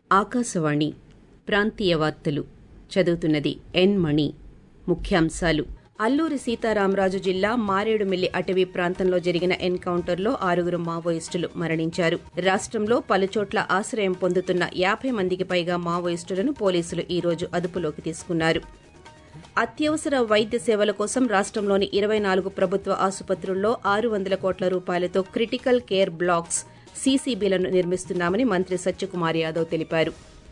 ఆకాశవాణి ప్రాంతీయ వార్తలు చదువుతున్నది ఎన్ మణి ముఖ్యాంశాలు అల్లూరి సీతారామరాజు జిల్లా మారేడుమిల్లి అటవీ ప్రాంతంలో జరిగిన ఎన్కౌంటర్లో ఆరుగురు మావోయిస్టులు మరణించారు రాష్టంలో పలుచోట్ల ఆశ్రయం పొందుతున్న యాభై మందికి పైగా మావోయిస్టులను పోలీసులు ఈ రోజు అదుపులోకి తీసుకున్నారు అత్యవసర వైద్య సేవల కోసం రాష్టంలోని ఇరవై నాలుగు ప్రభుత్వ ఆసుపత్రుల్లో ఆరు వందల కోట్ల రూపాయలతో క్రిటికల్ కేర్ బ్లాక్స్ సీసీబీలను నిర్మిస్తున్నామని మంత్రి సత్యకుమార్ యాదవ్ తెలిపారు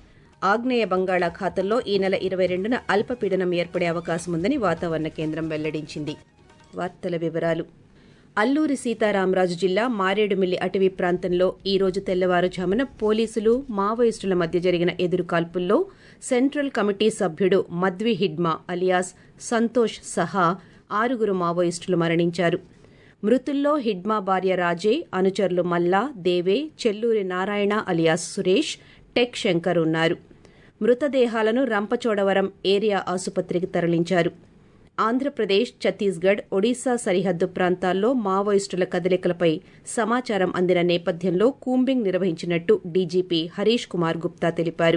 ఆగ్నేయ బంగాళాఖాతంలో ఈ నెల ఇరవై రెండున అల్పపీడనం ఏర్పడే అవకాశం ఉందని వాతావరణ కేంద్రం వెల్లడించింది వార్తల వివరాలు అల్లూరి సీతారామరాజు జిల్లా మారేడుమిల్లి అటవీ ప్రాంతంలో ఈ రోజు తెల్లవారుజామున పోలీసులు మావోయిస్టుల మధ్య జరిగిన ఎదురుకాల్పుల్లో సెంట్రల్ కమిటీ సభ్యుడు మద్వి హిడ్మా అలియాస్ సంతోష్ సహా ఆరుగురు మావోయిస్టులు మరణించారు మృతుల్లో హిడ్మా భార్య రాజే అనుచరులు మల్లా దేవే చెల్లూరి నారాయణ అలియాస్ సురేష్ టెక్ శంకర్ ఉన్నారు మృతదేహాలను రంపచోడవరం ఏరియా ఆసుపత్రికి తరలించారు ఆంధ్రప్రదేశ్ ఛత్తీస్గఢ్ ఒడిశా సరిహద్దు ప్రాంతాల్లో మావోయిస్టుల కదలికలపై సమాచారం అందిన నేపథ్యంలో కూంబింగ్ నిర్వహించినట్టు డీజీపీ హరీష్ కుమార్ గుప్తా తెలిపారు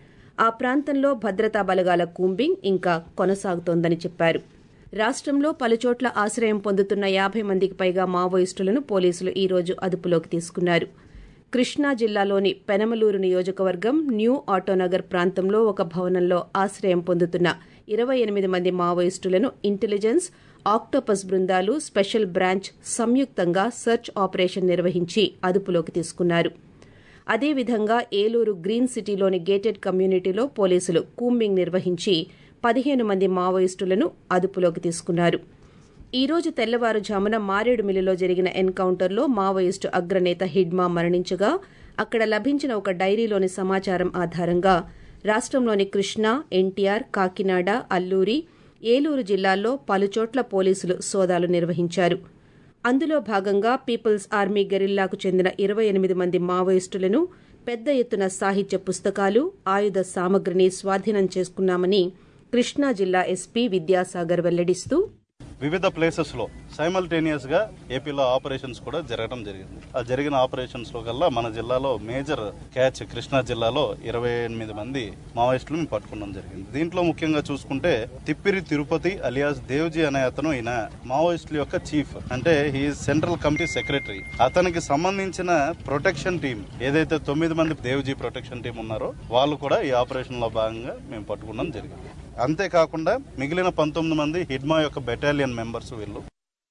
ఆ ప్రాంతంలో భద్రతా బలగాల కూంబింగ్ ఇంకా కొనసాగుతోందని చెప్పారు రాష్టంలో పలుచోట్ల ఆశ్రయం పొందుతున్న యాభై మందికి పైగా మావోయిస్టులను పోలీసులు ఈ రోజు అదుపులోకి తీసుకున్నారు కృష్ణా జిల్లాలోని పెనమలూరు నియోజకవర్గం న్యూ ఆటోనగర్ ప్రాంతంలో ఒక భవనంలో ఆశ్రయం పొందుతున్న ఇరవై ఎనిమిది మంది మావోయిస్టులను ఇంటెలిజెన్స్ ఆక్టోపస్ బృందాలు స్పెషల్ బ్రాంచ్ సంయుక్తంగా సెర్చ్ ఆపరేషన్ నిర్వహించి అదుపులోకి తీసుకున్నారు అదేవిధంగా ఏలూరు గ్రీన్ సిటీలోని గేటెడ్ కమ్యూనిటీలో పోలీసులు కూంబింగ్ నిర్వహించి పదిహేను మంది మావోయిస్టులను అదుపులోకి తీసుకున్నారు ఈ రోజు తెల్లవారుజామున మారేడుమిల్లిలో జరిగిన ఎన్కౌంటర్లో మావోయిస్టు అగ్రనేత హిడ్మా మరణించగా అక్కడ లభించిన ఒక డైరీలోని సమాచారం ఆధారంగా రాష్టంలోని కృష్ణా ఎన్టీఆర్ కాకినాడ అల్లూరి ఏలూరు జిల్లాల్లో పలుచోట్ల పోలీసులు సోదాలు నిర్వహించారు అందులో భాగంగా పీపుల్స్ ఆర్మీ గెరిల్లాకు చెందిన ఇరవై ఎనిమిది మంది మావోయిస్టులను పెద్ద ఎత్తున సాహిత్య పుస్తకాలు ఆయుధ సామగ్రిని స్వాధీనం చేసుకున్నామని కృష్ణా జిల్లా ఎస్పీ విద్యాసాగర్ వెల్లడిస్తూ వివిధ ప్లేసెస్ లో సైమల్టేనియస్ గా ఏపీలో ఆపరేషన్స్ కూడా జరగడం జరిగింది ఆ జరిగిన ఆపరేషన్స్ లో కల్లా మన జిల్లాలో మేజర్ క్యాచ్ కృష్ణా జిల్లాలో ఇరవై ఎనిమిది మంది మావోయిస్టులు మేము పట్టుకోవడం జరిగింది దీంట్లో ముఖ్యంగా చూసుకుంటే తిప్పిరి తిరుపతి అలియాస్ దేవ్జీ అనే అతను ఈయన మావోయిస్టుల యొక్క చీఫ్ అంటే హీ సెంట్రల్ కమిటీ సెక్రటరీ అతనికి సంబంధించిన ప్రొటెక్షన్ టీం ఏదైతే తొమ్మిది మంది దేవ్జీ ప్రొటెక్షన్ టీం ఉన్నారో వాళ్ళు కూడా ఈ ఆపరేషన్ లో భాగంగా మేము పట్టుకోవడం జరిగింది అంతేకాకుండా మిగిలిన పంతొమ్మిది మంది హిడ్మా యొక్క బెటాలియన్ మెంబర్స్ వీళ్ళు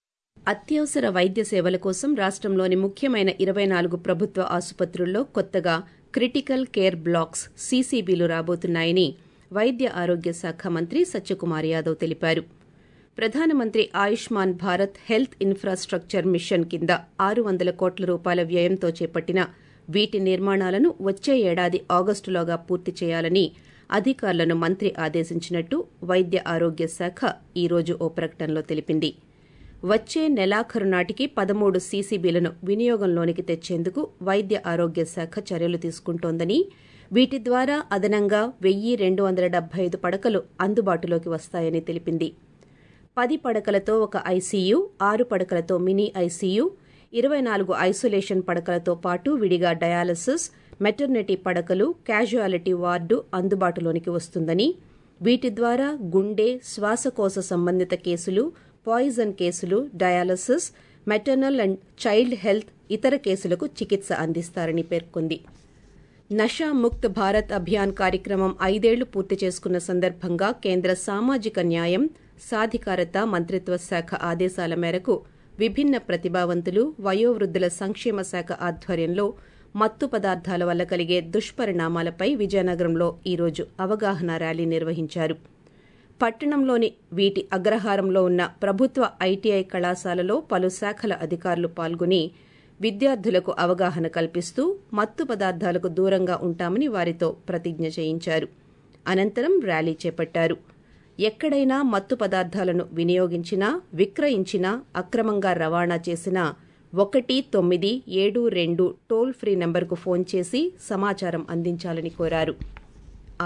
అత్యవసర వైద్య సేవల కోసం రాష్టంలోని ముఖ్యమైన ఇరవై నాలుగు ప్రభుత్వ ఆసుపత్రుల్లో కొత్తగా క్రిటికల్ కేర్ బ్లాక్స్ సీసీబీలు రాబోతున్నాయని వైద్య ఆరోగ్య శాఖ మంత్రి సత్యకుమార్ యాదవ్ తెలిపారు ప్రధానమంత్రి Ayushman Bharat health infrastructure mission కింద ఆరు వందల కోట్ల రూపాయల వ్యయంతో చేపట్టిన వీటి నిర్మాణాలను వచ్చే ఏడాది ఆగస్టులోగా పూర్తి చేయాలని అధికారులను మంత్రి ఆదేశించినట్టు వైద్య ఆరోగ్య శాఖ ఈ రోజు ఓ ప్రకటనలో తెలిపింది వచ్చే నెలాఖరు నాటికి పదమూడు సీసీబీలను వినియోగంలోనికి తెచ్చేందుకు వైద్య ఆరోగ్య శాఖ చర్యలు తీసుకుంటోందని వీటి ద్వారా అదనంగా వెయ్యి రెండు వందల డెబ్బై ఐదు పడకలు అందుబాటులోకి వస్తాయని తెలిపింది పది పడకలతో ఒక ఐసీయూ ఆరు పడకలతో మినీ ఐసీయూ ఇరవై నాలుగు ఐసోలేషన్ పడకలతో పాటు విడిగా డయాలసిస్ మెటర్నిటీ పడకలు క్యాజువాలిటీ వార్డు అందుబాటులోనికి వస్తుందని వీటి ద్వారా గుండె శ్వాసకోశ సంబంధిత కేసులు పాయిజన్ కేసులు dialysis maternal and child health ఇతర కేసులకు చికిత్స అందిస్తారని పేర్కొంది నషా ముక్త్ భారత్ అభియాన్ కార్యక్రమం ఐదేళ్లు పూర్తి చేసుకున్న సందర్భంగా కేంద్ర సామాజిక న్యాయం సాధికారత మంత్రిత్వ శాఖ ఆదేశాల మేరకు విభిన్న ప్రతిభావంతులు వయోవృద్ధుల సంక్షేమ శాఖ ఆధ్వర్యంలో మత్తు పదార్థాల వల్ల కలిగే దుష్పరిణామాలపై విజయనగరంలో ఈరోజు అవగాహన ర్యాలీ నిర్వహించారు పట్టణంలోని వీటి అగ్రహారంలో ఉన్న ప్రభుత్వ ఐటీఐ కళాశాలలో పలు శాఖల అధికారులు పాల్గొని విద్యార్థులకు అవగాహన కల్పిస్తూ మత్తు పదార్థాలకు దూరంగా ఉంటామని వారితో ప్రతిజ్ఞ చేయించారు అనంతరం ర్యాలీ చేపట్టారు ఎక్కడైనా మత్తు పదార్థాలను వినియోగించినా విక్రయించినా అక్రమంగా రవాణా చేసినా ఒకటి తొమ్మిది ఏడు రెండు టోల్ ఫ్రీ నెంబర్కు ఫోన్ చేసి సమాచారం అందించాలని కోరారు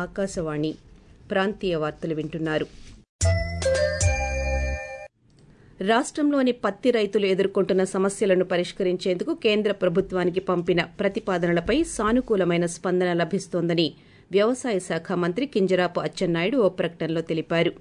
ఆకాశవాణి ప్రాంతీయ వార్తలు వింటున్నారు రాష్టంలోని పత్తి రైతులు ఎదుర్కొంటున్న సమస్యలను పరిష్కరించేందుకు కేంద్ర ప్రభుత్వానికి పంపిన ప్రతిపాదనలపై సానుకూలమైన స్పందన లభిస్తోందని వ్యవసాయ శాఖ మంత్రి కింజరాపు అచ్చెన్నాయుడు ఓ ప్రకటనలో తెలిపారు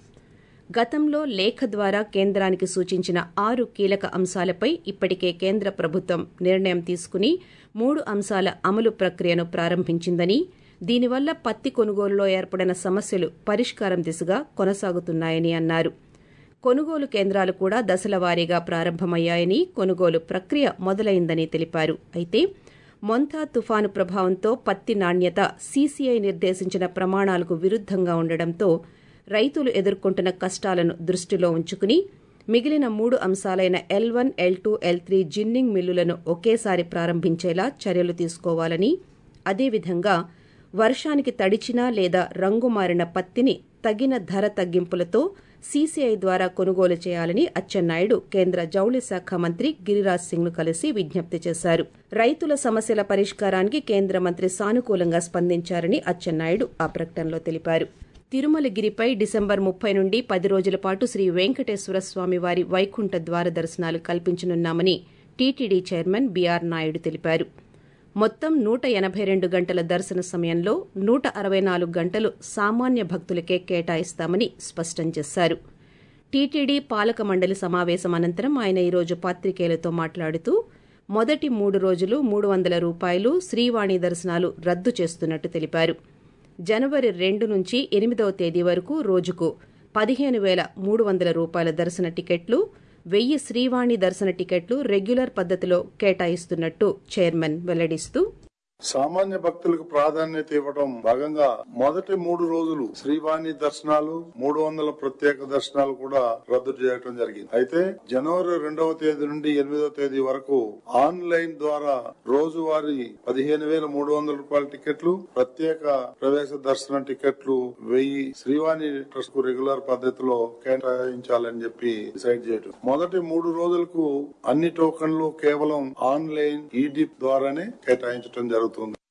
గతంలో లేఖ ద్వారా కేంద్రానికి సూచించిన ఆరు కీలక అంశాలపై ఇప్పటికే కేంద్ర ప్రభుత్వం నిర్ణయం తీసుకుని మూడు అంశాల అమలు ప్రక్రియను ప్రారంభించిందని దీనివల్ల పత్తి కొనుగోలులో ఏర్పడిన సమస్యలు పరిష్కారం దిశగా కొనసాగుతున్నాయని అన్నారు కొనుగోలు కేంద్రాలు కూడా దశల వారీగా ప్రారంభమయ్యాయని కొనుగోలు ప్రక్రియ మొదలైందని తెలిపారు అయితే మొంతా తుఫాను ప్రభావంతో పత్తి నాణ్యత సీసీఐ నిర్దేశించిన ప్రమాణాలకు విరుద్దంగా ఉండడంతో రైతులు ఎదుర్కొంటున్న కష్టాలను దృష్టిలో ఉంచుకుని మిగిలిన మూడు అంశాలైన L one L two L three ginning మిల్లులను ఒకేసారి ప్రారంభించేలా చర్యలు తీసుకోవాలని అదేవిధంగా వర్షానికి తడిచిన లేదా రంగు మారిన పత్తిని తగిన ధర తగ్గింపులతో సీసీఐ ద్వారా కొనుగోలు చేయాలని అచ్చెన్నాయుడు కేంద్ర జౌళి శాఖ మంత్రి గిరిరాజ్ సింగ్ ను కలిసి విజ్ఞప్తి చేశారు రైతుల సమస్యల పరిష్కారానికి కేంద్ర మంత్రి సానుకూలంగా స్పందించారని అచ్చెన్నాయుడు ఆ ప్రకటనలో తెలిపారు తిరుమలగిరిపై డిసెంబర్ ముప్పై నుండి పది రోజుల పాటు శ్రీ వెంకటేశ్వర స్వామి వారి వైకుంఠ ద్వార దర్శనాలు కల్పించనున్నామని టీటీడీ చైర్మన్ బీఆర్ నాయుడు తెలిపారు మొత్తం నూట ఎనభై రెండు గంటల దర్శన సమయంలో నూట అరవై నాలుగు గంటలు సామాన్య భక్తులకే కేటాయిస్తామని స్పష్టం చేశారు టీటీడీ పాలక మండలి సమావేశం అనంతరం ఆయన ఈరోజు పాత్రికేయులతో మాట్లాడుతూ మొదటి మూడు రోజులు మూడు వందల రూపాయలు శ్రీవాణి దర్శనాలు రద్దు చేస్తున్నట్టు తెలిపారు జనవరి రెండు నుంచి ఎనిమిదవ తేదీ వరకు రోజుకు పదిహేను వేల మూడు వందల రూపాయల దర్శన టికెట్లు వెయ్యి శ్రీవాణి దర్శన టికెట్లు రెగ్యులర్ పద్దతిలో కేటాయిస్తున్నట్టు చైర్మన్ వెల్లడిస్తూ సామాన్య భక్తులకు ప్రాధాన్యత ఇవ్వడం భాగంగా మొదటి మూడు రోజులు శ్రీవాణి దర్శనాలు మూడు వందల ప్రత్యేక దర్శనాలు కూడా రద్దు చేయడం జరిగింది అయితే జనవరి రెండవ తేదీ నుండి ఎనిమిదవ తేదీ వరకు ఆన్లైన్ ద్వారా రోజువారీ పదిహేను వేల మూడు వందల రూపాయల టికెట్లు ప్రత్యేక ప్రవేశ దర్శన టికెట్లు వెయ్యి శ్రీవాణి ట్రస్ట్ కు రెగ్యులర్ పద్ధతిలో కేటాయించాలని చెప్పి డిసైడ్ చేయడం మొదటి మూడు రోజులకు అన్ని టోకన్లు కేవలం ఆన్లైన్ ఈడిప్ ద్వారానే కేటాయించడం జరుగుతుంది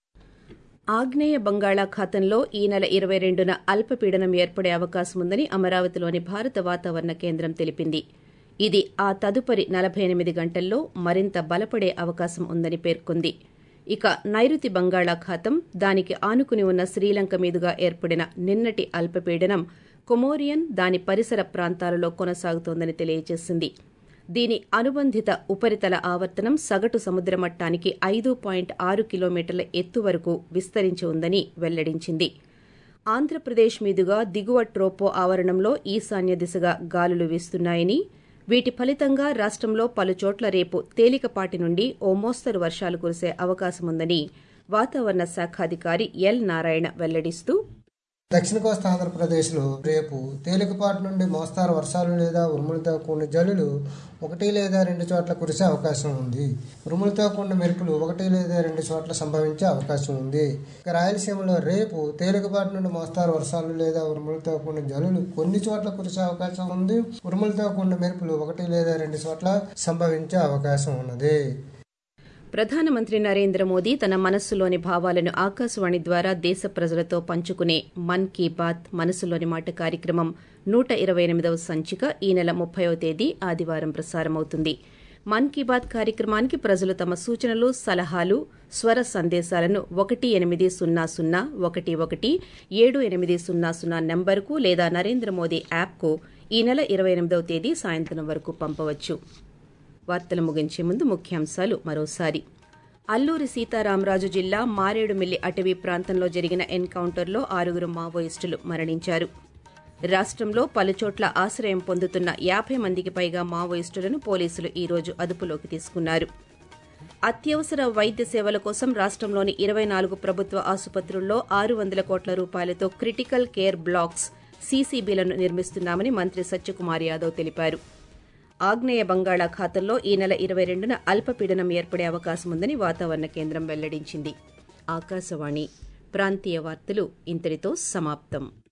ఆగ్నేయ బంగాళాఖాతంలో ఈ నెల ఇరవై రెండున అల్పపీడనం ఏర్పడే అవకాశం ఉందని అమరావతిలోని భారత వాతావరణ కేంద్రం తెలిపింది ఇది ఆ తదుపరి నలభై ఎనిమిది గంటల్లో మరింత బలపడే అవకాశం ఉందని పేర్కొంది ఇక నైరుతి బంగాళాఖాతం దానికి ఆనుకుని ఉన్న శ్రీలంక మీదుగా ఏర్పడిన నిన్నటి అల్పపీడనం కొమోరియన్ దాని పరిసర ప్రాంతాలలో కొనసాగుతోందని తెలియజేసింది దీని అనుబంధిత ఉపరితల ఆవర్తనం సగటు సముద్ర మట్టానికి ఐదు పాయింట్ ఆరు కిలోమీటర్ల ఎత్తు వరకు విస్తరించి ఉందని వెల్లడించింది ఆంధ్రప్రదేశ్ మీదుగా దిగువ ట్రోపో ఆవరణంలో ఈశాన్య దిశగా గాలులు వీస్తున్నాయని వీటి ఫలితంగా రాష్టంలో పలుచోట్ల రేపు తేలికపాటి నుండి ఓ మోస్తరు వర్షాలు కురిసే అవకాశముందని వాతావరణ శాఖాధికారి ఎల్ నారాయణ వెల్లడిస్తూ దక్షిణ కోస్తా ఆంధ్రప్రదేశ్లో రేపు తేలికపాటి నుండి మోస్తారు వర్షాలు లేదా ఉరుములతో కూడిన జల్లులు ఒకటి లేదా రెండు చోట్ల కురిసే అవకాశం ఉంది ఉరుములతో కూడిన మెరుపులు ఒకటి లేదా రెండు చోట్ల సంభవించే అవకాశం ఉంది ఇక రాయలసీమలో రేపు తేలికపాటి నుండి మోస్తారు వర్షాలు లేదా ఉరుములతో కూడిన జల్లులు కొన్ని చోట్ల కురిసే అవకాశం ఉంది ఉరుములతో కూడిన మెరుపులు ఒకటి లేదా రెండు చోట్ల సంభవించే అవకాశం ఉన్నది ప్రధానమంత్రి నరేంద్ర మోదీ తన మనస్సులోని భావాలను ఆకాశవాణి ద్వారా దేశ ప్రజలతో పంచుకునే మన్ కీ బాత్ మనసులోని మాట కార్యక్రమం నూట ఇరవై ఎనిమిదవ సంచిక ఈ నెల ముప్పైవ తేదీ ఆదివారం ప్రసారమవుతుంది మన్ కీ బాత్ కార్యక్రమానికి ప్రజలు తమ సూచనలు సలహాలు స్వర సందేశాలను ఒకటి ఎనిమిది సున్నా సున్నా ఒకటి ఒకటి ఏడు ఎనిమిది సున్నా సున్నా నెంబర్కు లేదా నరేంద్ర మోదీ యాప్కు ఈ నెల ఇరవై ఎనిమిదవ తేదీ సాయంత్రం వరకు పంపవచ్చు వార్తలు ముగించే ముందు ముఖ్యాంశాలు మరోసారి అల్లూరి సీతారామరాజు జిల్లా మారేడుమిల్లి అటవీ ప్రాంతంలో జరిగిన ఎన్కౌంటర్లో ఆరుగురు మావోయిస్టులు మరణించారు రాష్టంలో పలుచోట్ల ఆశ్రయం పొందుతున్న యాభై మందికి పైగా మావోయిస్టులను పోలీసులు ఈ రోజు అదుపులోకి తీసుకున్నారు అత్యవసర వైద్య సేవల కోసం రాష్టంలోని ఇరవై నాలుగు ప్రభుత్వ ఆసుపత్రుల్లో ఆరు వందల కోట్ల రూపాయలతో క్రిటికల్ కేర్ బ్లాక్స్ సీసీబీలను నిర్మిస్తున్నామని మంత్రి సత్యకుమార్ యాదవ్ తెలిపారు ఆగ్నేయ బంగాళాఖాతంలో ఈ నెల ఇరవై రెండున అల్పపీడనం ఏర్పడే అవకాశం ఉందని వాతావరణ కేంద్రం వెల్లడించింది ఆకాశవాణి ప్రాంతీయ వార్తలు ఇంతటితో సమాప్తం